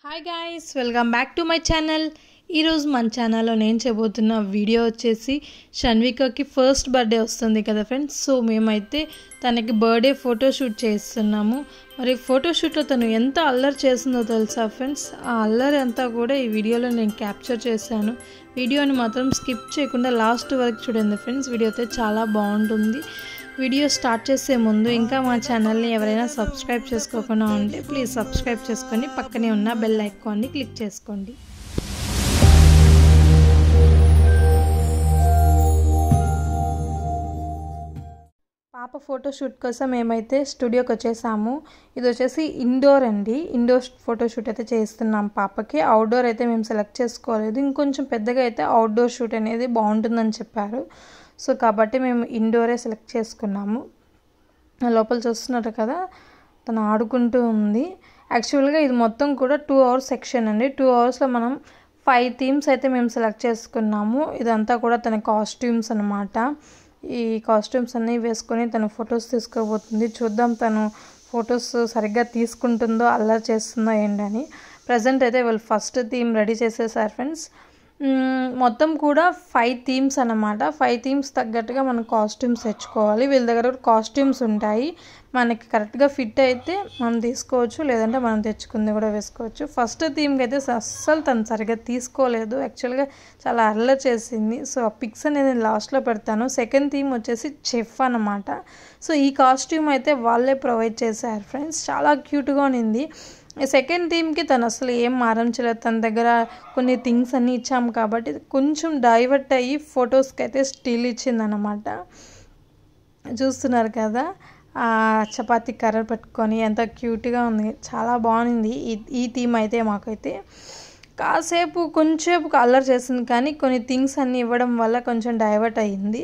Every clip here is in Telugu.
hi guys welcome back to my channel ఈరోజు మన ఛానల్లో నేను చేయబోతున్న వీడియో వచ్చేసి షన్వికకి ఫస్ట్ బర్త్డే వస్తుంది కదా ఫ్రెండ్స్ సో మేమైతే తనకి బర్త్డే ఫోటోషూట్ చేస్తున్నాము మరి ఫోటోషూట్లో తను ఎంత అల్లరి చేసిందో తెలుసా ఫ్రెండ్స్ ఆ అల్లరి అంతా కూడా ఈ వీడియోలో నేను క్యాప్చర్ చేశాను వీడియోని మాత్రం స్కిప్ చేయకుండా లాస్ట్ వరకు చూడండి ఫ్రెండ్స్ వీడియో అయితే చాలా బాగుంటుంది వీడియో స్టార్ట్ చేసే ముందు ఇంకా మా ఛానల్ని ఎవరైనా సబ్స్క్రైబ్ చేసుకోకుండా ఉంటే ప్లీజ్ సబ్స్క్రైబ్ చేసుకొని పక్కనే ఉన్న బెల్ ఐకాన్ని క్లిక్ చేసుకోండి పాప ఫోటోషూట్ కోసం మేమైతే స్టూడియోకి వచ్చేసాము ఇది వచ్చేసి ఇండోర్ అండి ఇండోర్ ఫోటోషూట్ అయితే చేస్తున్నాం పాపకి అవుట్డోర్ అయితే మేము సెలెక్ట్ చేసుకోలేదు ఇంకొంచెం పెద్దగా అయితే అవుట్డోర్ షూట్ అనేది బాగుంటుందని చెప్పారు సో కాబట్టి మేము ఇండోరే సెలెక్ట్ చేసుకున్నాము లోపల చూస్తున్నారు కదా తను ఆడుకుంటూ ఉంది యాక్చువల్గా ఇది మొత్తం కూడా టూ అవర్స్ సెక్షన్ అండి టూ అవర్స్లో మనం ఫైవ్ థీమ్స్ అయితే మేము సెలెక్ట్ చేసుకున్నాము ఇదంతా కూడా తన కాస్ట్యూమ్స్ అనమాట ఈ కాస్ట్యూమ్స్ అన్నీ వేసుకొని తను ఫొటోస్ తీసుకోబోతుంది చూద్దాం తను ఫొటోస్ సరిగ్గా తీసుకుంటుందో అల్లరి చేస్తుందో ఏంటని ప్రజెంట్ అయితే వాళ్ళు ఫస్ట్ థీమ్ రెడీ చేసేసారు ఫ్రెండ్స్ మొత్తం కూడా ఫైవ్ థీమ్స్ అనమాట ఫైవ్ థీమ్స్ తగ్గట్టుగా మనం కాస్ట్యూమ్స్ తెచ్చుకోవాలి వీళ్ళ దగ్గర కాస్ట్యూమ్స్ ఉంటాయి మనకి కరెక్ట్గా ఫిట్ అయితే మనం తీసుకోవచ్చు లేదంటే మనం తెచ్చుకుంది కూడా వేసుకోవచ్చు ఫస్ట్ థీమ్కి అయితే అస్సలు తను సరిగ్గా తీసుకోలేదు యాక్చువల్గా చాలా అల్లరి చేసింది సో ఆ పిక్స్ అనేది నేను లాస్ట్లో పెడతాను సెకండ్ థీమ్ వచ్చేసి చెఫ్ అనమాట సో ఈ కాస్ట్యూమ్ అయితే వాళ్ళే ప్రొవైడ్ చేశారు ఫ్రెండ్స్ చాలా క్యూట్గా ఉన్నింది సెకండ్ థీమ్కి తను అసలు ఏం మారించలేదు తన దగ్గర కొన్ని థింగ్స్ అన్నీ ఇచ్చాము కాబట్టి కొంచెం డైవర్ట్ అయ్యి ఫొటోస్కి అయితే స్టిల్ ఇచ్చిందనమాట చూస్తున్నారు కదా చపాతి కర్ర పెట్టుకొని ఎంత క్యూట్గా ఉంది చాలా బాగుంది ఈ ఈ థీమ్ అయితే మాకైతే కాసేపు కొంచెంసేపు అల్లరి చేసింది కానీ కొన్ని థింగ్స్ అన్నీ ఇవ్వడం వల్ల కొంచెం డైవర్ట్ అయ్యింది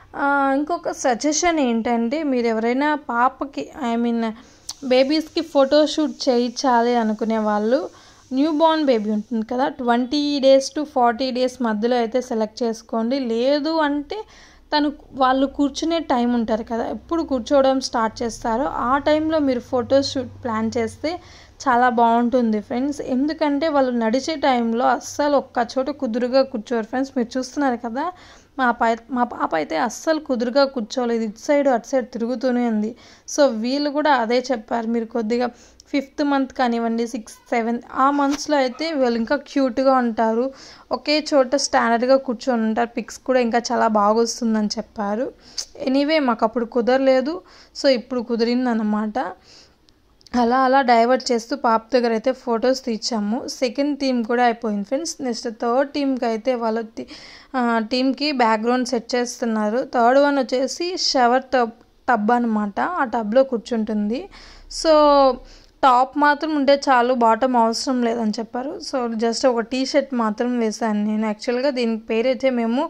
ఇంకొక సజెషన్ ఏంటంటే మీరు ఎవరైనా పాపకి ఐ మీన్ బేబీస్కి ఫోటోషూట్ చేయించాలి అనుకునే వాళ్ళు న్యూ బోర్న్ బేబీ ఉంటుంది కదా twenty days to forty days మధ్యలో అయితే సెలెక్ట్ చేసుకోండి లేదు అంటే తను వాళ్ళు కూర్చునే టైం ఉంటారు కదా ఎప్పుడు కూర్చోవడం స్టార్ట్ చేస్తారో ఆ టైంలో మీరు ఫోటోషూట్ ప్లాన్ చేస్తే చాలా బాగుంటుంది ఫ్రెండ్స్ ఎందుకంటే వాళ్ళు నడిచే టైంలో అస్సలు ఒక్క చోట కుదురుగా కూర్చోరు ఫ్రెండ్స్ మీరు చూస్తున్నారు కదా మా పై మా పాప అయితే అస్సలు కుదురుగా కూర్చోలేదు ఇటు సైడ్ అటు సైడ్ తిరుగుతూనే ఉంది సో వీళ్ళు కూడా అదే చెప్పారు మీరు కొద్దిగా ఫిఫ్త్ మంత్ కానివ్వండి సిక్స్త్ సెవెంత్ ఆ మంత్స్లో అయితే వీళ్ళు ఇంకా క్యూట్గా ఉంటారు ఒకే చోట స్టాండర్డ్గా కూర్చొని ఉంటారు పిక్స్ కూడా ఇంకా చాలా బాగా వస్తుందని చెప్పారు ఎనీవే మాకు అప్పుడు కుదరలేదు సో ఇప్పుడు కుదిరిందనమాట అలా అలా డైవర్ట్ చేస్తూ పాప దగ్గర అయితే ఫొటోస్ తీర్చాము సెకండ్ థీమ్ కూడా అయిపోయింది ఫ్రెండ్స్ నెక్స్ట్ థర్డ్ టీమ్కి అయితే వాళ్ళ టీమ్కి బ్యాక్గ్రౌండ్ సెట్ చేస్తున్నారు థర్డ్ వన్ వచ్చేసి షవర్ టబ్ టబ్ అనమాట ఆ టబ్లో కూర్చుంటుంది సో టాప్ మాత్రం ఉంటే చాలు బాటమ్ అవసరం లేదని చెప్పారు సో జస్ట్ ఒక టీ షర్ట్ మాత్రం వేశాను నేను యాక్చువల్గా దీనికి పేరైతే మేము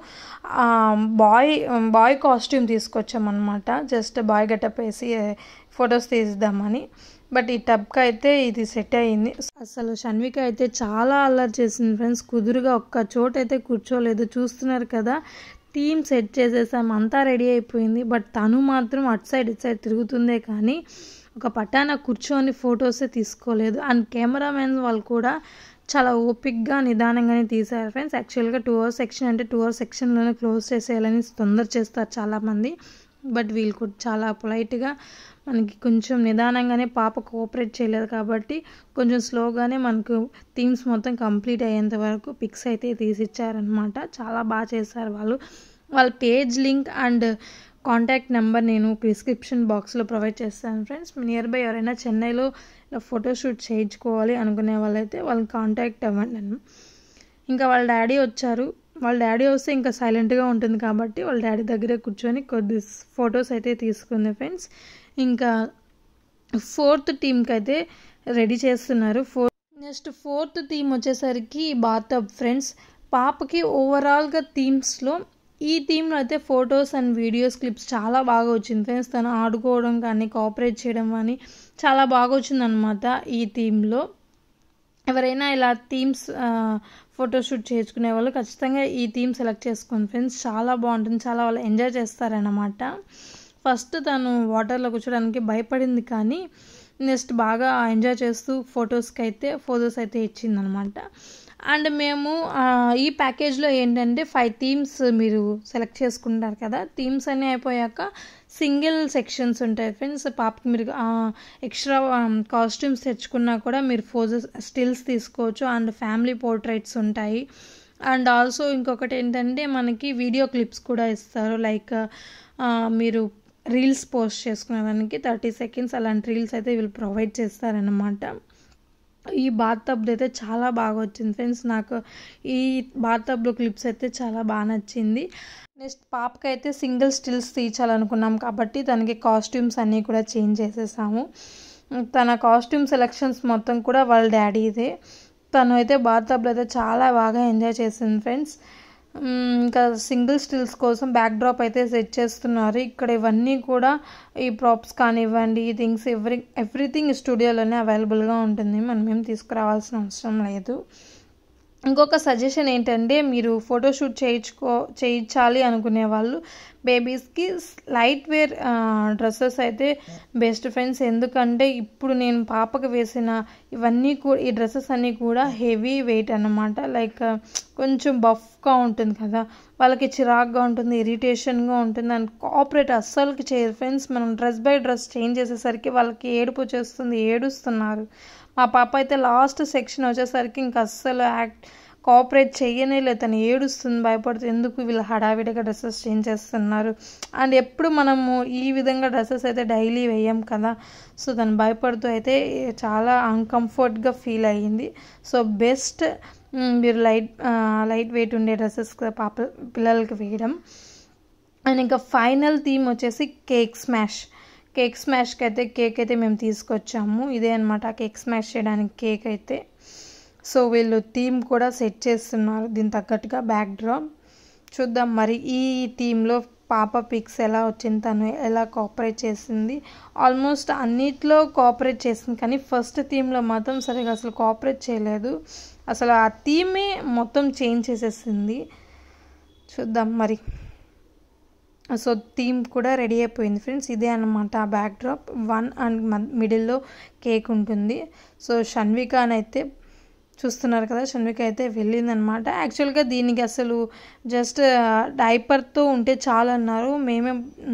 బాయ్ బాయ్ కాస్ట్యూమ్ తీసుకొచ్చామన్నమాట జస్ట్ బాయ్ గెటప్ వేసి ఫొటోస్ తీద్దామని బట్ ఈ టబ్కి అయితే ఇది సెట్ అయ్యింది అసలు షన్విక అయితే చాలా అల్లరి చేసింది ఫ్రెండ్స్ కుదురుగా ఒక్క చోట అయితే కూర్చోలేదు చూస్తున్నారు కదా టీమ్ సెట్ చేసేసాం అంతా రెడీ అయిపోయింది బట్ తను మాత్రం అటు సైడ్ ఇటు సైడ్ తిరుగుతుందే కానీ ఒక పట్టాన కూర్చొని ఫొటోసే తీసుకోలేదు అండ్ కెమెరామెన్ వాళ్ళు కూడా చాలా ఓపిక్గా నిదానంగానే తీశారు ఫ్రెండ్స్ యాక్చువల్గా టూ అవర్స్ సెక్షన్ అంటే టూ అవర్స్ సెక్షన్లోనే క్లోజ్ చేసేయాలని తొందర చేస్తారు చాలామంది బట్ వీళ్ళు కూడా చాలా పొలైట్గా మనకి కొంచెం నిదానంగానే పాప కోఆపరేట్ చేయలేదు కాబట్టి కొంచెం స్లోగానే మనకు థీమ్స్ మొత్తం కంప్లీట్ అయ్యేంత వరకు పిక్స్ అయితే తీసిచ్చారనమాట చాలా బాగా చేశారు వాళ్ళు వాళ్ళ page link and contact number నేను డిస్క్రిప్షన్ బాక్స్లో ప్రొవైడ్ చేస్తాను ఫ్రెండ్స్ నియర్ బై ఎవరైనా చెన్నైలో ఇలా ఫోటోషూట్ చేయించుకోవాలి అనుకునే వాళ్ళైతే వాళ్ళని కాంటాక్ట్ అవ్వండి ఇంకా వాళ్ళ డాడీ వచ్చారు వాళ్ళ డాడీ వస్తే ఇంకా సైలెంట్గా ఉంటుంది కాబట్టి వాళ్ళ డాడీ దగ్గరే కూర్చొని కొద్ది ఫొటోస్ అయితే తీసుకుంది ఫ్రెండ్స్ ఇంకా ఫోర్త్ టీంకి అయితే రెడీ చేస్తున్నారు ఫోర్త్ నెక్స్ట్ ఫోర్త్ థీమ్ వచ్చేసరికి బాతబ్ ఫ్రెండ్స్ పాపకి ఓవరాల్గా థీమ్స్లో ఈ థీమ్లో అయితే ఫొటోస్ అండ్ వీడియోస్ క్లిప్స్ చాలా బాగా వచ్చింది ఫ్రెండ్స్ తను ఆడుకోవడం కానీ కోఆపరేట్ చేయడం కానీ చాలా బాగా వచ్చిందనమాట ఈ థీమ్లో ఎవరైనా ఇలా థీమ్స్ ఫోటోషూట్ చేసుకునే వాళ్ళు ఖచ్చితంగా ఈ థీమ్ సెలెక్ట్ చేసుకోండి ఫ్రెండ్స్ చాలా బాగుంటుంది చాలా వాళ్ళు ఎంజాయ్ చేస్తారనమాట ఫస్ట్ తను వాటర్లో కూర్చోడానికి భయపడింది కానీ నెక్స్ట్ బాగా ఎంజాయ్ చేస్తూ ఫొటోస్కి అయితే ఫొటోస్ అయితే ఇచ్చిందనమాట అండ్ మేము ఆ, ఈ ప్యాకేజ్లో ఏంటంటే ఫైవ్ థీమ్స్ మీరు సెలెక్ట్ చేసుకుంటారు కదా థీమ్స్ అన్నీ అయిపోయాక సింగిల్ సెక్షన్స్ ఉంటాయి ఫ్రెండ్స్ పాపకి మీరు ఎక్స్ట్రా కాస్ట్యూమ్స్ తెచ్చుకున్నా కూడా మీరు ఫోజెస్ స్టిల్స్ తీసుకోవచ్చు అండ్ ఫ్యామిలీ పోర్ట్రైట్స్ ఉంటాయి అండ్ ఆల్సో ఇంకొకటి ఏంటంటే మనకి వీడియో క్లిప్స్ కూడా ఇస్తారు లైక్ మీరు రీల్స్ పోస్ట్ చేసుకునేదానికి థర్టీ సెకండ్స్ అలాంటి రీల్స్ అయితే వీళ్ళు ప్రొవైడ్ చేస్తారనమాట ఈ బాత్ టబ్ అయితే చాలా బాగా వచ్చింది ఫ్రెండ్స్ నాకు ఈ బాత్ టబ్లో క్లిప్స్ అయితే చాలా బాగా నచ్చింది నెక్స్ట్ పాపకి అయితే సింగిల్ స్టిల్స్ తీర్చాలనుకున్నాం కాబట్టి తనకి కాస్ట్యూమ్స్ అన్నీ కూడా చేంజ్ చేసేసాము తన కాస్ట్యూమ్ సెలెక్షన్స్ మొత్తం కూడా వాళ్ళ డాడీదే తను అయితే బాత్ టబ్లో అయితే చాలా బాగా ఎంజాయ్ చేసింది ఫ్రెండ్స్ మ్మ్, ఇంకా సింగిల్ స్టిల్స్ కోసం బ్యాక్ డ్రాప్ అయితే సెట్ చేస్తున్నారు ఇక్కడ ఇవన్నీ కూడా ఈ ప్రాప్స్ కానివ్వండి ఈ థింగ్స్ ఎవ్రీ ఎవ్రీథింగ్ స్టూడియోలోనే అవైలబుల్గా ఉంటుంది మనం ఏం తీసుకురావాల్సిన అవసరం లేదు ఇంకొక సజెషన్ ఏంటంటే మీరు ఫోటోషూట్ చేయించుకో చేయించాలి అనుకునే వాళ్ళు బేబీస్కి లైట్ వేర్ డ్రెస్సెస్ అయితే బెస్ట్ ఫ్రెండ్స్ ఎందుకంటే ఇప్పుడు నేను పాపకు వేసిన ఇవన్నీ కూడా ఈ డ్రెస్సెస్ అన్నీ కూడా హెవీ వెయిట్ అన్నమాట లైక్ కొంచెం బఫ్గా ఉంటుంది కదా వాళ్ళకి చిరాగ్గా ఉంటుంది ఇరిటేషన్గా ఉంటుంది అండ్ కోఆపరేట్ అస్సలకి చేయరు ఫ్రెండ్స్ మనం డ్రెస్ బై డ్రెస్ చేంజ్ చేసేసరికి వాళ్ళకి ఏడుపు వచ్చేస్తుంది ఏడుస్తున్నారు మా పాప అయితే లాస్ట్ సెక్షన్ వచ్చేసరికి ఇంక అస్సలు యాక్ట్ కోఆపరేట్ చేయనే లేదు తను ఏడుస్తుంది భయపడుతుంది ఎందుకు వీళ్ళు హడావిడిగా డ్రెస్సెస్ చేంజ్ చేస్తున్నారు అండ్ ఎప్పుడు మనము ఈ విధంగా డ్రెస్సెస్ అయితే డైలీ వేయం కదా సో తను భయపడుతూ అయితే చాలా అన్కంఫర్ట్గా ఫీల్ అయ్యింది సో బెస్ట్ మీరు లైట్ లైట్ వెయిట్ ఉండే డ్రెస్సెస్ పాప పిల్లలకి వేయడం అండ్ ఇంకా ఫైనల్ థీమ్ వచ్చేసి కేక్ స్మాష్ కేక్ స్మాష్కి అయితే కేక్ అయితే మేము తీసుకొచ్చాము ఇదే అనమాట కేక్ స్మాష్ చేయడానికి కేక్ అయితే సో వీళ్ళు థీమ్ కూడా సెట్ చేస్తున్నారు దీని తగ్గట్టుగా బ్యాక్ డ్రాప్ చూద్దాం మరి ఈ థీమ్లో పాప పిక్స్ ఎలా వచ్చింది తను ఎలా కోఆపరేట్ చేసింది ఆల్మోస్ట్ అన్నిట్లో కోఆపరేట్ చేసింది కానీ ఫస్ట్ థీమ్లో మాత్రం సరిగా అసలు కోఆపరేట్ చేయలేదు అసలు ఆ థీమే మొత్తం చేంజ్ చేసేసింది చూద్దాం మరి సో థీమ్ కూడా రెడీ అయిపోయింది ఫ్రెండ్స్ ఇదే అనమాట ఆ బ్యాక్ డ్రాప్ వన్ అండ్ మిడిల్లో కేక్ ఉంటుంది సో షన్విక అని అయితే చూస్తున్నారు కదా షన్విక అయితే వెళ్ళిందనమాట యాక్చువల్గా దీనికి అసలు జస్ట్ డైపర్తో ఉంటే చాలు అన్నారు మేమే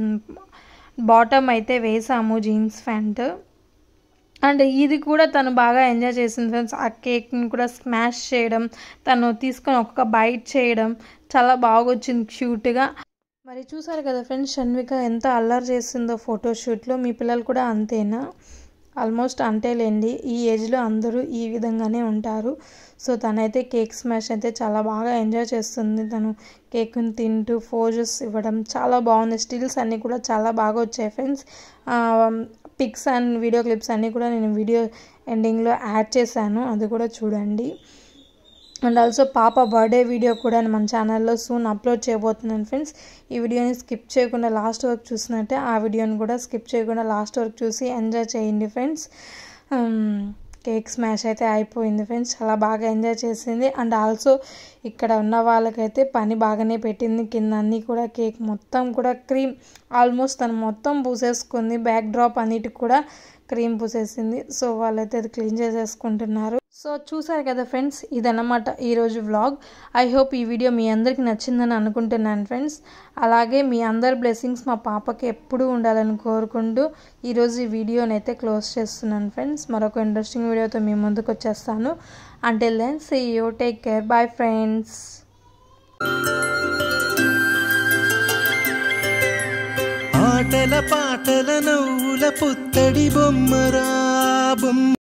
బాటమ్ అయితే వేసాము జీన్స్ ప్యాంట్ అండ్ ఇది కూడా తను బాగా ఎంజాయ్ చేసింది ఫ్రెండ్స్ ఆ కేక్ని కూడా స్మాష్ చేయడం తను తీసుకొని ఒక్కొక్క బైట్ చేయడం చాలా బాగా వచ్చింది క్యూట్గా మరి చూసారు కదా ఫ్రెండ్స్ షన్విక ఎంత అల్లరి చేసిందో ఫోటోషూట్లో మీ పిల్లలు కూడా అంతేనా ఆల్మోస్ట్ అంతేలేండి ఈ ఏజ్లో అందరూ ఈ విధంగానే ఉంటారు సో తనైతే కేక్ స్మాష్ అయితే చాలా బాగా ఎంజాయ్ చేస్తుంది తను కేక్ని తింటూ ఫోజెస్ ఇవ్వడం చాలా బాగుంది స్టిల్స్ అన్నీ కూడా చాలా బాగా వచ్చాయి friends pics and video clips అన్నీ కూడా నేను వీడియో ఎండింగ్లో యాడ్ చేశాను అది కూడా చూడండి అండ్ ఆల్సో పాప బర్త్డే వీడియో కూడా మన ఛానల్లో సూన్ అప్లోడ్ చేయబోతున్నాను ఫ్రెండ్స్ ఈ వీడియోని స్కిప్ చేయకుండా లాస్ట్ వరకు చూసినట్టే ఆ వీడియోని కూడా స్కిప్ చేయకుండా లాస్ట్ వరకు చూసి ఎంజాయ్ చేయండి ఫ్రెండ్స్ కేక్ స్మాష్ అయితే అయిపోయింది ఫ్రెండ్స్ చాలా బాగా ఎంజాయ్ చేసింది అండ్ ఆల్సో ఇక్కడ ఉన్న వాళ్ళకైతే పని బాగానే పెట్టింది కింద అన్నీ కూడా కేక్ మొత్తం కూడా క్రీమ్ ఆల్మోస్ట్ తను మొత్తం పూసేసుకుంది బ్యాక్ డ్రాప్ అన్నిటికి కూడా క్రీమ్ పూసేసింది సో వాళ్ళైతే అది క్లీన్ చేసేసుకుంటున్నారు సో చూసారు కదా ఫ్రెండ్స్ ఇదన్నమాట ఈరోజు వ్లాగ్ ఐ హోప్ ఈ వీడియో మీ అందరికి నచ్చిందని అనుకుంటున్నాను ఫ్రెండ్స్ అలాగే మీ అందరి బ్లెస్సింగ్స్ మా పాపకి ఎప్పుడూ ఉండాలని కోరుకుంటూ ఈరోజు ఈ వీడియోని అయితే క్లోజ్ చేస్తున్నాను ఫ్రెండ్స్ మరొక ఇంట్రెస్టింగ్ వీడియోతో మీ ముందుకు వచ్చేస్తాను until then see you take care bye friends ఆటల పాటల నవ్వుల పుత్తడి బొమ్మరా బొమ్మ